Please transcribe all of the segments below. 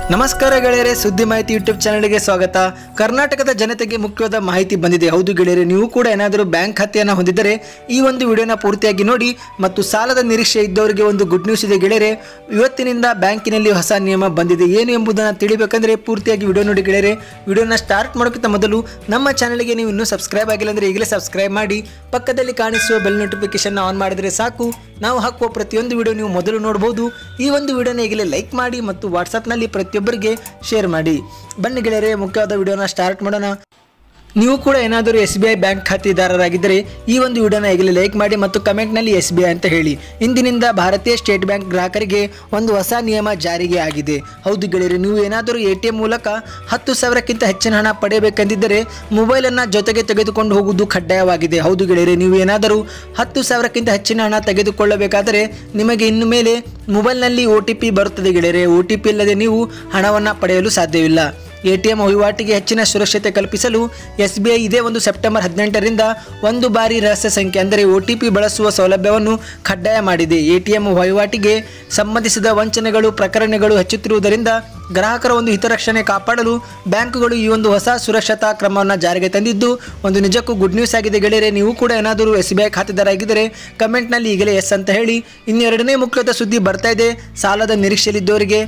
ನಮಸ್ಕಾರ ಗೆಳೆಯರೆ ಸುದ್ದಿ ಮಾಹಿತಿ ಯೂಟ್ಯೂಬ್ ಚಾನಲ್ಗೆ ಸ್ವಾಗತ ಕರ್ನಾಟಕದ ಜನತೆಗೆ ಮುಖ್ಯವಾದ ಮಾಹಿತಿ ಬಂದಿದೆ ಹೌದು ಗೆಳೆಯರೆ ನೀವು ಕೂಡ ಏನಾದರೂ ಬ್ಯಾಂಕ್ ಖಾತೆಯನ್ನು ಹೊಂದಿದ್ದರೆ ಈ ಒಂದು ವಿಡಿಯೋನ ಪೂರ್ತಿಯಾಗಿ ನೋಡಿ ಮತ್ತು ಸಾಲದ ನಿರೀಕ್ಷೆ ಇದ್ದವರಿಗೆ ಒಂದು ಗುಡ್ ನ್ಯೂಸ್ ಇದೆ ಗೆಳೆಯರೆ ಇವತ್ತಿನಿಂದ ಬ್ಯಾಂಕಿನಲ್ಲಿ ಹೊಸ ನಿಯಮ ಬಂದಿದೆ ಏನು ಎಂಬುದನ್ನು ತಿಳಿಬೇಕಂದ್ರೆ ಪೂರ್ತಿಯಾಗಿ ವಿಡಿಯೋ ನೋಡಿ ಗೆಳೆಯರೆ ವಿಡಿಯೋನ ಸ್ಟಾರ್ಟ್ ಮಾಡೋಕ್ಕಿಂತ ಮೊದಲು ನಮ್ಮ ಚಾನಲ್ಗೆ ನೀವು ಇನ್ನೂ ಸಬ್ಸ್ಕ್ರೈಬ್ ಆಗಿಲ್ಲ ಅಂದರೆ ಈಗಲೇ ಸಬ್ಸ್ಕ್ರೈಬ್ ಮಾಡಿ ಪಕ್ಕದಲ್ಲಿ ಕಾಣಿಸುವ ಬೆಲ್ ನೋಟಿಫಿಕೇಶನ್ ಆನ್ ಮಾಡಿದರೆ ಸಾಕು ನಾವು ಹಾಕುವ ಪ್ರತಿಯೊಂದು ವಿಡಿಯೋ ನೀವು ಮೊದಲು ನೋಡಬಹುದು ಈ ಒಂದು ವಿಡಿಯೋನ ಈಗಲೇ ಲೈಕ್ ಮಾಡಿ ಮತ್ತು ವಾಟ್ಸಪ್ನಲ್ಲಿ ಪ್ರತಿಯೊಬ್ಬರಿಗೆ ಶೇರ್ ಮಾಡಿ ಬನ್ನಿ ಗೆಳೆಯರೆ ಮುಖ್ಯವಾದ ವಿಡಿಯೋನ ಸ್ಟಾರ್ಟ್ ಮಾಡೋಣ ನೀವು ಕೂಡ ಏನಾದರೂ ಎಸ್ ಬಿ ಐ ಬ್ಯಾಂಕ್ ಖಾತೆದಾರರಾಗಿದ್ದರೆ ಈ ಒಂದು ವಿಡಿಯೋನ ಈಗಲೇ ಲೈಕ್ ಮಾಡಿ ಮತ್ತು ಕಮೆಂಟ್ನಲ್ಲಿ ಎಸ್ ಬಿ ಐ ಅಂತ ಹೇಳಿ ಇಂದಿನಿಂದ ಭಾರತೀಯ ಸ್ಟೇಟ್ ಬ್ಯಾಂಕ್ ಗ್ರಾಹಕರಿಗೆ ಒಂದು ಹೊಸ ನಿಯಮ ಜಾರಿಗೆ ಆಗಿದೆ ಹೌದು ಗೆಳೆಯರೆ ನೀವು ಏನಾದರೂ ಎ ಟಿ ಎಂ ಮೂಲಕ ಹತ್ತು ಸಾವಿರಕ್ಕಿಂತ ಹೆಚ್ಚಿನ ಹಣ ಪಡೆಯಬೇಕೆಂದಿದ್ದರೆ ಮೊಬೈಲನ್ನು ಜೊತೆಗೆ ತೆಗೆದುಕೊಂಡು ಹೋಗುವುದು ಕಡ್ಡಾಯವಾಗಿದೆ ಹೌದು ಗೆಳೆಯರೆ ನೀವು ಏನಾದರೂ ಹತ್ತು ಸಾವಿರಕ್ಕಿಂತ ಹೆಚ್ಚಿನ ಹಣ ತೆಗೆದುಕೊಳ್ಳಬೇಕಾದರೆ ನಿಮಗೆ ಇನ್ನು ಮೇಲೆ ಮೊಬೈಲ್ನಲ್ಲಿ ಒ ಟಿ ಪಿ ಬರುತ್ತದೆ ಗೆಳೆಯರೆ ಒ ಟಿ ಪಿ ಇಲ್ಲದೆ ನೀವು ಹಣವನ್ನು ಪಡೆಯಲು ಸಾಧ್ಯವಿಲ್ಲ ಎ ಟಿ ಎಂ ವಹಿವಾಟಿಗೆ ಹೆಚ್ಚಿನ ಸುರಕ್ಷತೆ ಕಲ್ಪಿಸಲು ಎಸ್ ಬಿ ಐ ಇದೇ ಒಂದು ಸೆಪ್ಟೆಂಬರ್ ಹದಿನೆಂಟರಿಂದ ಒಂದು ಬಾರಿ ರಹಸ್ಯ ಸಂಖ್ಯೆ ಅಂದರೆ ಒ ಟಿ ಪಿ ಬಳಸುವ ಸೌಲಭ್ಯವನ್ನು ಕಡ್ಡಾಯ ಮಾಡಿದೆ ಎ ಟಿ ಎಂ ವಹಿವಾಟಿಗೆ ಸಂಬಂಧಿಸಿದ ವಂಚನೆಗಳು ಪ್ರಕರಣಗಳು ಹೆಚ್ಚುತ್ತಿರುವುದರಿಂದ ಗ್ರಾಹಕರ ಒಂದು ಹಿತರಕ್ಷಣೆ ಕಾಪಾಡಲು ಬ್ಯಾಂಕುಗಳು ಈ ಒಂದು ಹೊಸ ಸುರಕ್ಷತಾ ಕ್ರಮವನ್ನು ಜಾರಿಗೆ ತಂದಿದ್ದು ಒಂದು ನಿಜಕ್ಕೂ ಗುಡ್ ನ್ಯೂಸ್ ಆಗಿದೆ ಗೆಳೆಯರೆ ನೀವು ಕೂಡ ಏನಾದರೂ ಎಸ್ ಬಿ ಐ ಖಾತೆದಾರಾಗಿದ್ದರೆ ಕಮೆಂಟ್ನಲ್ಲಿ ಈಗಲೇ ಎಸ್ ಅಂತ ಹೇಳಿ ಇನ್ನು ಎರಡನೇ ಮುಖ್ಯದ ಸುದ್ದಿ ಬರ್ತಾ ಇದೆ ಸಾಲದ ನಿರೀಕ್ಷೆಯಲ್ಲಿದ್ದವರಿಗೆ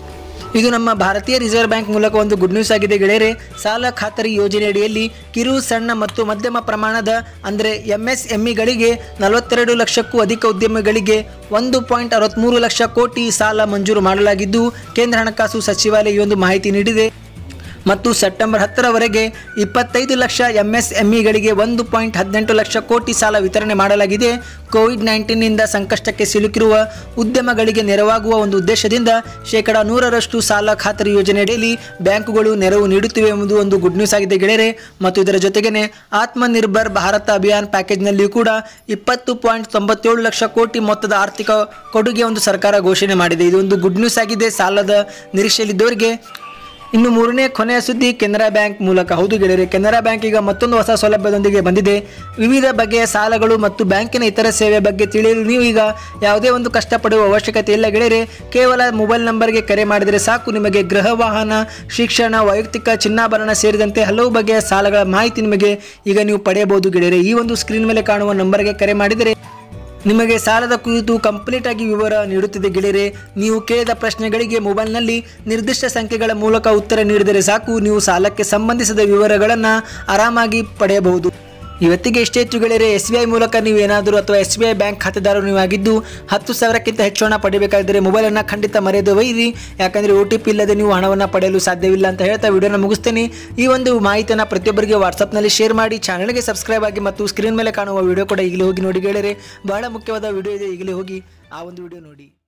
ಇದು ನಮ್ಮ ಭಾರತೀಯ ರಿಸರ್ವ್ ಬ್ಯಾಂಕ್ ಮೂಲಕ ಒಂದು ಗುಡ್ ನ್ಯೂಸ್ ಆಗಿದೆ ಗೆಳೆಯರೆ ಸಾಲ ಖಾತರಿ ಯೋಜನೆಯಡಿಯಲ್ಲಿ ಕಿರು ಸಣ್ಣ ಮತ್ತು ಮಧ್ಯಮ ಪ್ರಮಾಣದ ಅಂದರೆ ಎಂಎಸ್ಎಂಇಗಳಿಗೆ ನಲವತ್ತೆರಡು ಲಕ್ಷಕ್ಕೂ ಅಧಿಕ ಉದ್ಯಮಿಗಳಿಗೆ ಒಂದು ಪಾಯಿಂಟ್ ಅರವತ್ತ್ಮೂರು ಲಕ್ಷ ಕೋಟಿ ಸಾಲ ಮಂಜೂರು ಮಾಡಲಾಗಿದ್ದು ಕೇಂದ್ರ ಹಣಕಾಸು ಸಚಿವಾಲಯ ಈ ಒಂದು ಮಾಹಿತಿ ನೀಡಿದೆ ಮತ್ತು ಸೆಪ್ಟೆಂಬರ್ ಹತ್ತರವರೆಗೆ ಇಪ್ಪತ್ತೈದು ಲಕ್ಷ ಎಂಎಸ್ಎಂಇಗಳಿಗೆ ಒಂದು ಪಾಯಿಂಟ್ ಹದಿನೆಂಟು ಲಕ್ಷ ಕೋಟಿ ಸಾಲ ವಿತರಣೆ ಮಾಡಲಾಗಿದೆ ಕೋವಿಡ್ ನೈನ್ಟೀನ್ನಿಂದ ಸಂಕಷ್ಟಕ್ಕೆ ಸಿಲುಕಿರುವ ಉದ್ಯಮಗಳಿಗೆ ನೆರವಾಗುವ ಒಂದು ಉದ್ದೇಶದಿಂದ ಶೇಕಡ ನೂರರಷ್ಟು ಸಾಲ ಖಾತರಿ ಯೋಜನೆಯಡಿಯಲ್ಲಿ ಬ್ಯಾಂಕುಗಳು ನೆರವು ನೀಡುತ್ತಿವೆ ಎಂಬುದು ಒಂದು ಗುಡ್ ನ್ಯೂಸ್ ಆಗಿದೆ ಗೆಳೆಯರೆ ಮತ್ತು ಇದರ ಜೊತೆಗೇನೆ ಆತ್ಮನಿರ್ಭರ್ ಭಾರತ ಅಭಿಯಾನ್ ಪ್ಯಾಕೇಜ್ನಲ್ಲಿಯೂ ಕೂಡ ಇಪ್ಪತ್ತು ಪಾಯಿಂಟ್ ತೊಂಬತ್ತೇಳು ಲಕ್ಷ ಕೋಟಿ ಮೊತ್ತದ ಆರ್ಥಿಕ ಕೊಡುಗೆ ಒಂದು ಸರ್ಕಾರ ಘೋಷಣೆ ಮಾಡಿದೆ ಇದು ಒಂದು ಗುಡ್ ನ್ಯೂಸ್ ಆಗಿದೆ ಸಾಲದ ನಿರೀಕ್ಷೆಯಲ್ಲಿದ್ದವರಿಗೆ ಇನ್ನು ಮೂರನೇ ಕೊನೆಯ ಸುದ್ದಿ ಕೆನರಾ ಬ್ಯಾಂಕ್ ಮೂಲಕ ಹೌದು ಗೆಳೆಯರೆ ಕೆನರಾ ಬ್ಯಾಂಕ್ ಈಗ ಮತ್ತೊಂದು ಹೊಸ ಸೌಲಭ್ಯದೊಂದಿಗೆ ಬಂದಿದೆ ವಿವಿಧ ಬಗೆಯ ಸಾಲಗಳು ಮತ್ತು ಬ್ಯಾಂಕಿನ ಇತರ ಸೇವೆ ಬಗ್ಗೆ ತಿಳಿಯಲು ನೀವು ಈಗ ಯಾವುದೇ ಒಂದು ಕಷ್ಟಪಡುವ ಅವಶ್ಯಕತೆ ಇಲ್ಲ ಗೆಳೆಯರೆ ಕೇವಲ ಮೊಬೈಲ್ ನಂಬರ್ಗೆ ಕರೆ ಮಾಡಿದರೆ ಸಾಕು ನಿಮಗೆ ಗೃಹ ವಾಹನ ಶಿಕ್ಷಣ ವೈಯಕ್ತಿಕ ಚಿನ್ನಾಭರಣ ಸೇರಿದಂತೆ ಹಲವು ಬಗೆಯ ಸಾಲಗಳ ಮಾಹಿತಿ ನಿಮಗೆ ಈಗ ನೀವು ಪಡೆಯಬಹುದು ಗೆಳೆಯರೆ ಈ ಒಂದು ಸ್ಕ್ರೀನ್ ಮೇಲೆ ಕಾಣುವ ನಂಬರ್ಗೆ ಕರೆ ಮಾಡಿದರೆ ನಿಮಗೆ ಸಾಲದ ಕುರಿತು ಕಂಪ್ಲೀಟ್ ಆಗಿ ವಿವರ ನೀಡುತ್ತಿದೆ ಗೆಳೆಯರೆ ನೀವು ಕೇಳಿದ ಪ್ರಶ್ನೆಗಳಿಗೆ ಮೊಬೈಲ್ನಲ್ಲಿ ನಿರ್ದಿಷ್ಟ ಸಂಖ್ಯೆಗಳ ಮೂಲಕ ಉತ್ತರ ನೀಡಿದರೆ ಸಾಕು ನೀವು ಸಾಲಕ್ಕೆ ಸಂಬಂಧಿಸಿದ ವಿವರಗಳನ್ನು ಆರಾಮಾಗಿ ಪಡೆಯಬಹುದು ಇವತ್ತಿಗೆ ಇಷ್ಟೇ ಹೆಚ್ಚು ಗೆಳೆಯರೆ ಎಸ್ ಬಿ ಐ ಮೂಲಕ ನೀವು ಏನಾದರೂ ಅಥವಾ ಎಸ್ ಬಿ ಐ ಬ್ಯಾಂಕ್ ಖಾತೆದಾರರು ನೀವು ಆಗಿದ್ದು ಹತ್ತು ಸಾವಿರಕ್ಕಿಂತ ಹೆಚ್ಚು ಹಣ ಪಡೆಯಬೇಕಾದರೆ ಮೊಬೈಲನ್ನು ಖಂಡಿತ ಮರೆಯದೆ ಒಯ್ಯಿರಿ ಯಾಕಂದರೆ ಒ ಟಿ ಪಿ ಇಲ್ಲದೆ ನೀವು ಹಣವನ್ನು ಪಡೆಯಲು ಸಾಧ್ಯವಿಲ್ಲ ಅಂತ ಹೇಳ್ತಾ ವಿಡಿಯೋನ ಮುಗಿಸ್ತೇನೆ ಈ ಒಂದು ಮಾಹಿತಿಯನ್ನು ಪ್ರತಿಯೊಬ್ಬರಿಗೆ ವಾಟ್ಸಪ್ನಲ್ಲಿ ಶೇರ್ ಮಾಡಿ ಚಾನಲ್ಗೆ ಸಬ್ಸ್ಕ್ರೈಬ್ ಆಗಿ ಮತ್ತು ಸ್ಕ್ರೀನ್ ಮೇಲೆ ಕಾಣುವ ವಿಡಿಯೋ ಕೂಡ ಈಗಲೇ ಹೋಗಿ ನೋಡಿ ಗೆಳೆಯರೆ ಬಹಳ ಮುಖ್ಯವಾದ ವಿಡಿಯೋ ಇದೆ ಈಗಲೇ ಹೋಗಿ ಆ ಒಂದು ವಿಡಿಯೋ ನೋಡಿ